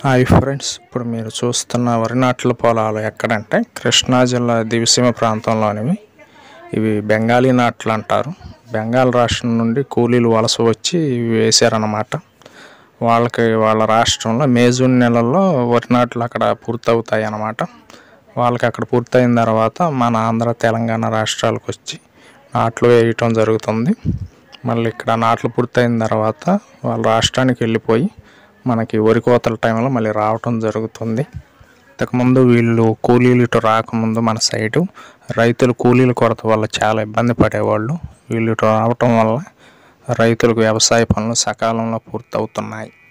hi friends ఇప్పుడు మీరు చూస్తున్న వరి నాట్ల పొలాలు ఎక్కడంటే కృష్ణా జిల్లా దివిసీమ ప్రాంతంలోనివి ఇవి బెంగాలీ నాట్లు అంటారు బెంగాల్ రాష్ట్రం నుండి కూలీలు వలస వచ్చి ఇవి వేశారన్నమాట వాళ్ళకి వాళ్ళ రాష్ట్రంలో మే జూన్ నెలల్లో వరి నాట్లు అక్కడ పూర్తవుతాయి అన్నమాట వాళ్ళకి అక్కడ పూర్తయిన తర్వాత మన ఆంధ్ర తెలంగాణ రాష్ట్రాలకు వచ్చి నాట్లు వేయటం జరుగుతుంది మళ్ళీ ఇక్కడ నాట్లు పూర్తయిన తర్వాత వాళ్ళ రాష్ట్రానికి వెళ్ళిపోయి మనకి వరి కోతల టైంలో మళ్ళీ రావటం జరుగుతుంది ఇంతకుముందు వీళ్ళు కూలీలు ఇటు రాకముందు మన సైడు రైతులు కూలీల కొరత వల్ల చాలా ఇబ్బంది పడేవాళ్ళు వీళ్ళు ఇటు రావటం వల్ల రైతులకు వ్యవసాయ పనులు సకాలంలో పూర్తవుతున్నాయి